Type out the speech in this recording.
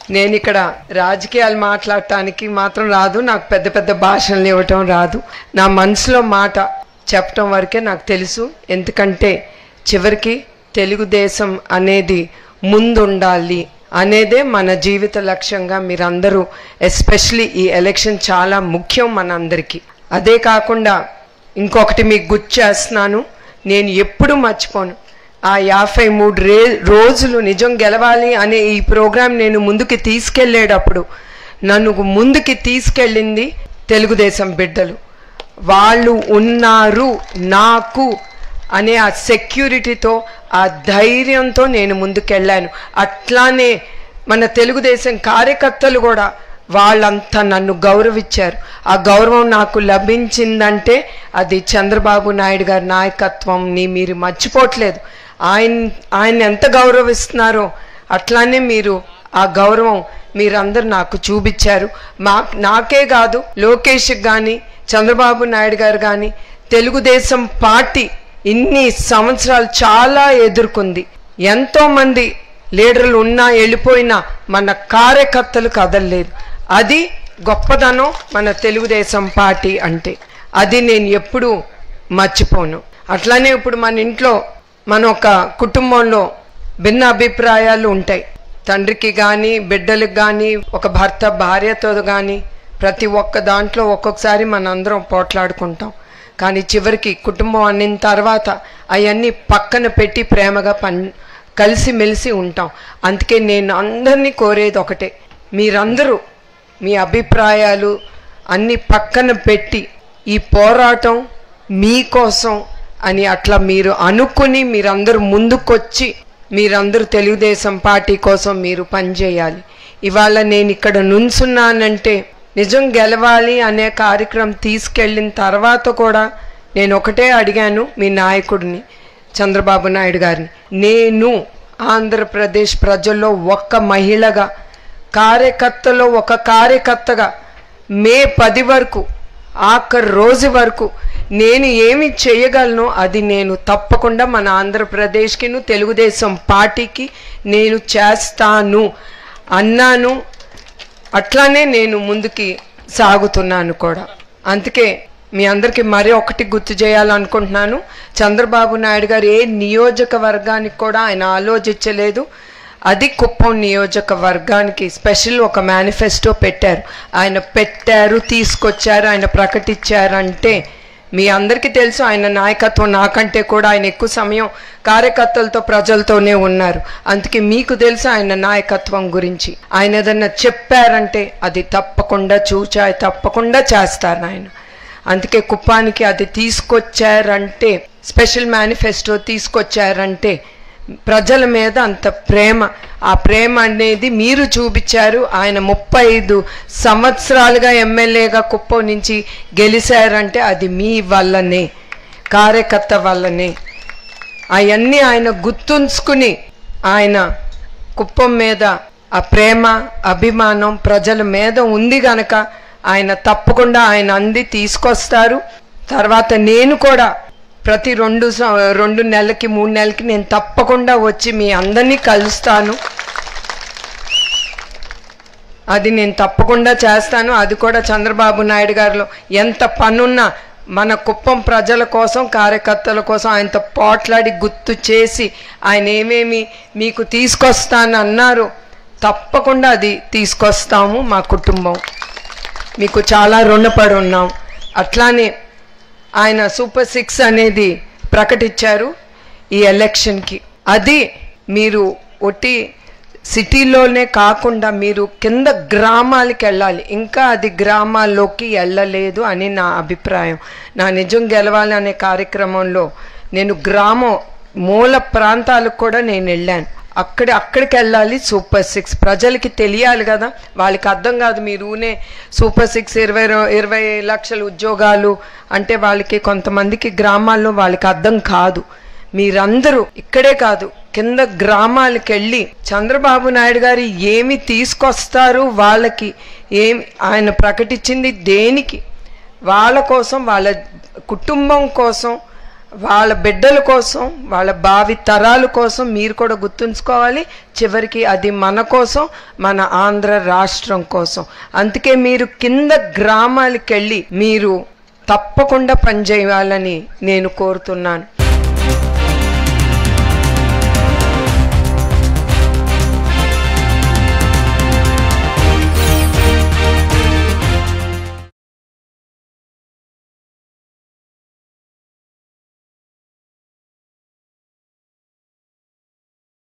నేను ఇక్కడ రాజకీయాలు మాట్లాడటానికి మాత్రం రాదు నాకు పెద్ద పెద్ద భాషలు ఇవ్వటం రాదు నా మనసులో మాట చెప్పటం వరకే నాకు తెలుసు ఎందుకంటే చివరికి తెలుగుదేశం అనేది ముందుండాలి అనేదే మన జీవిత లక్ష్యంగా మీరందరూ ఎస్పెషలీ ఈ ఎలక్షన్ చాలా ముఖ్యం మనందరికీ అదే కాకుండా ఇంకొకటి మీకు గుర్తు చేస్తున్నాను నేను ఎప్పుడు మర్చిపోను ఆ యాభై మూడు రే రోజులు నిజం గెలవాలి అనే ఈ ప్రోగ్రాం నేను ముందుకు తీసుకెళ్ళేటప్పుడు నన్ను ముందుకి తీసుకెళ్ళింది తెలుగుదేశం బిడ్డలు వాళ్ళు ఉన్నారు నాకు అనే ఆ సెక్యూరిటీతో ఆ ధైర్యంతో నేను ముందుకెళ్ళాను అట్లానే మన తెలుగుదేశం కార్యకర్తలు కూడా వాళ్ళంతా నన్ను గౌరవించారు ఆ గౌరవం నాకు లభించిందంటే అది చంద్రబాబు నాయుడు గారి నాయకత్వంని మీరు మర్చిపోవట్లేదు ఆయన ఆయన ఎంత గౌరవిస్తున్నారో అట్లానే మీరు ఆ గౌరవం మీరందరూ నాకు చూపించారు మా నాకే కాదు లోకేష్కి కానీ చంద్రబాబు నాయుడు గారు కానీ తెలుగుదేశం పార్టీ ఇన్ని సంవత్సరాలు చాలా ఎదుర్కొంది ఎంతో మంది లీడర్లు ఉన్నా వెళ్ళిపోయినా మన కార్యకర్తలు కదలలేదు అది గొప్పదనం మన తెలుగుదేశం పార్టీ అంటే అది నేను ఎప్పుడూ మర్చిపోను అట్లానే ఇప్పుడు మన ఇంట్లో మన ఒక కుటుంబంలో భిన్న అభిప్రాయాలు ఉంటాయి తండ్రికి కానీ బిడ్డలకు కానీ ఒక భర్త భార్యతో కానీ ప్రతి ఒక్క దాంట్లో ఒక్కొక్కసారి మనందరం పోట్లాడుకుంటాం కానీ చివరికి కుటుంబం అన్నిన తర్వాత అవన్నీ పక్కన పెట్టి ప్రేమగా పన్ కలిసిమెలిసి ఉంటాం అందుకే నేను అందరినీ కోరేది ఒకటే మీరందరూ మీ అభిప్రాయాలు అన్ని పక్కన పెట్టి ఈ పోరాటం మీకోసం అని అట్లా మీరు అనుకుని మీరందరూ ముందుకొచ్చి మీరందరూ తెలుగుదేశం పార్టీ కోసం మీరు పనిచేయాలి ఇవాళ నేను ఇక్కడ నుంచున్నానంటే నిజం గెలవాలి అనే కార్యక్రమం తీసుకెళ్ళిన తర్వాత కూడా నేను ఒకటే అడిగాను మీ నాయకుడిని చంద్రబాబు నాయుడు గారిని నేను ఆంధ్రప్రదేశ్ ప్రజల్లో ఒక్క మహిళగా కార్యకర్తలో ఒక కార్యకర్తగా మే పది వరకు ఆఖరి రోజు వరకు నేను ఏమి చేయగలను అది నేను తప్పకుండా మన ఆంధ్రప్రదేశ్కి తెలుగుదేశం పార్టీకి నేను చేస్తాను అన్నాను అట్లానే నేను ముందుకి సాగుతున్నాను కూడా అందుకే మీ అందరికీ మరీ ఒకటి గుర్తు చేయాలనుకుంటున్నాను చంద్రబాబు నాయుడు గారు ఏ నియోజకవర్గానికి కూడా ఆయన ఆలోచించలేదు అది కుప్పం నియోజకవర్గానికి స్పెషల్ ఒక మేనిఫెస్టో పెట్టారు ఆయన పెట్టారు తీసుకొచ్చారు ఆయన ప్రకటించారంటే మీ అందరికీ తెలుసు ఆయన నాయకత్వం నాకంటే కూడా ఆయన ఎక్కువ సమయం కార్యకర్తలతో ప్రజలతోనే ఉన్నారు అందుకే మీకు తెలుసు ఆయన నాయకత్వం గురించి ఆయన ఏదన్నా చెప్పారంటే అది తప్పకుండా చూచా తప్పకుండా చేస్తారు ఆయన అందుకే కుప్పానికి అది తీసుకొచ్చారంటే స్పెషల్ మేనిఫెస్టో తీసుకొచ్చారంటే ప్రజల మీద అంత ప్రేమ ఆ ప్రేమ అనేది మీరు చూపించారు ఆయన ముప్పై ఐదు సంవత్సరాలుగా ఎమ్మెల్యేగా కుప్పం నుంచి గెలిచారంటే అది మీ వల్లనే కార్యకర్త వల్లనే అవన్నీ ఆయన గుర్తుంచుకుని ఆయన కుప్పం మీద ఆ ప్రేమ అభిమానం ప్రజల మీద ఉంది గనక ఆయన తప్పకుండా ఆయన అంది తీసుకొస్తారు తర్వాత నేను కూడా ప్రతి రెండు సం- రెండు నెలలకి మూడు నెలలకి నేను తప్పకుండా వచ్చి మీ అందరినీ కలుస్తాను అది నేను తప్పకుండా చేస్తాను అది కూడా చంద్రబాబు నాయుడు గారిలో ఎంత పనున్నా మన కుప్పం ప్రజల కోసం కార్యకర్తల కోసం ఆయనతో పోట్లాడి గుర్తు చేసి ఆయన ఏమేమి మీకు తీసుకొస్తాను అన్నారు తప్పకుండా అది తీసుకొస్తాము మా కుటుంబం మీకు చాలా రుణపడి ఉన్నాం అట్లానే ఆయన సూపర్ సిక్స్ అనేది ప్రకటించారు ఈ ఎలక్షన్కి అది మీరు ఒట్టి సిటీలోనే కాకుండా మీరు కింద గ్రామాలకి వెళ్ళాలి ఇంకా అది గ్రామాల్లోకి వెళ్ళలేదు అని నా అభిప్రాయం నా నిజం గెలవాలి అనే కార్యక్రమంలో నేను గ్రామం మూల ప్రాంతాలకు కూడా నేను వెళ్ళాను అక్కడ అక్కడికి వెళ్ళాలి సూపర్ సిక్స్ ప్రజలకి తెలియాలి కదా వాళ్ళకి అర్థం కాదు మీరు ఊనే సూపర్ సిక్స్ ఇరవై రో- ఇరవై లక్షల ఉద్యోగాలు అంటే వాళ్ళకి కొంతమందికి గ్రామాల్లో వాళ్ళకి అర్థం కాదు మీరందరూ ఇక్కడే కాదు కింద గ్రామాలకు వెళ్ళి చంద్రబాబు నాయుడు గారు ఏమి తీసుకొస్తారు వాళ్ళకి ఏమి ఆయన ప్రకటించింది దేనికి వాళ్ళ కోసం వాళ్ళ కుటుంబం కోసం వాళ్ళ బిడ్డల కోసం వాళ్ళ భావి తరాల కోసం మీరు కూడా గుర్తుంచుకోవాలి చివరికి అది మన కోసం మన ఆంధ్ర రాష్ట్రం కోసం అందుకే మీరు కింద గ్రామాలకు వెళ్ళి మీరు తప్పకుండా పనిచేయాలని నేను కోరుతున్నాను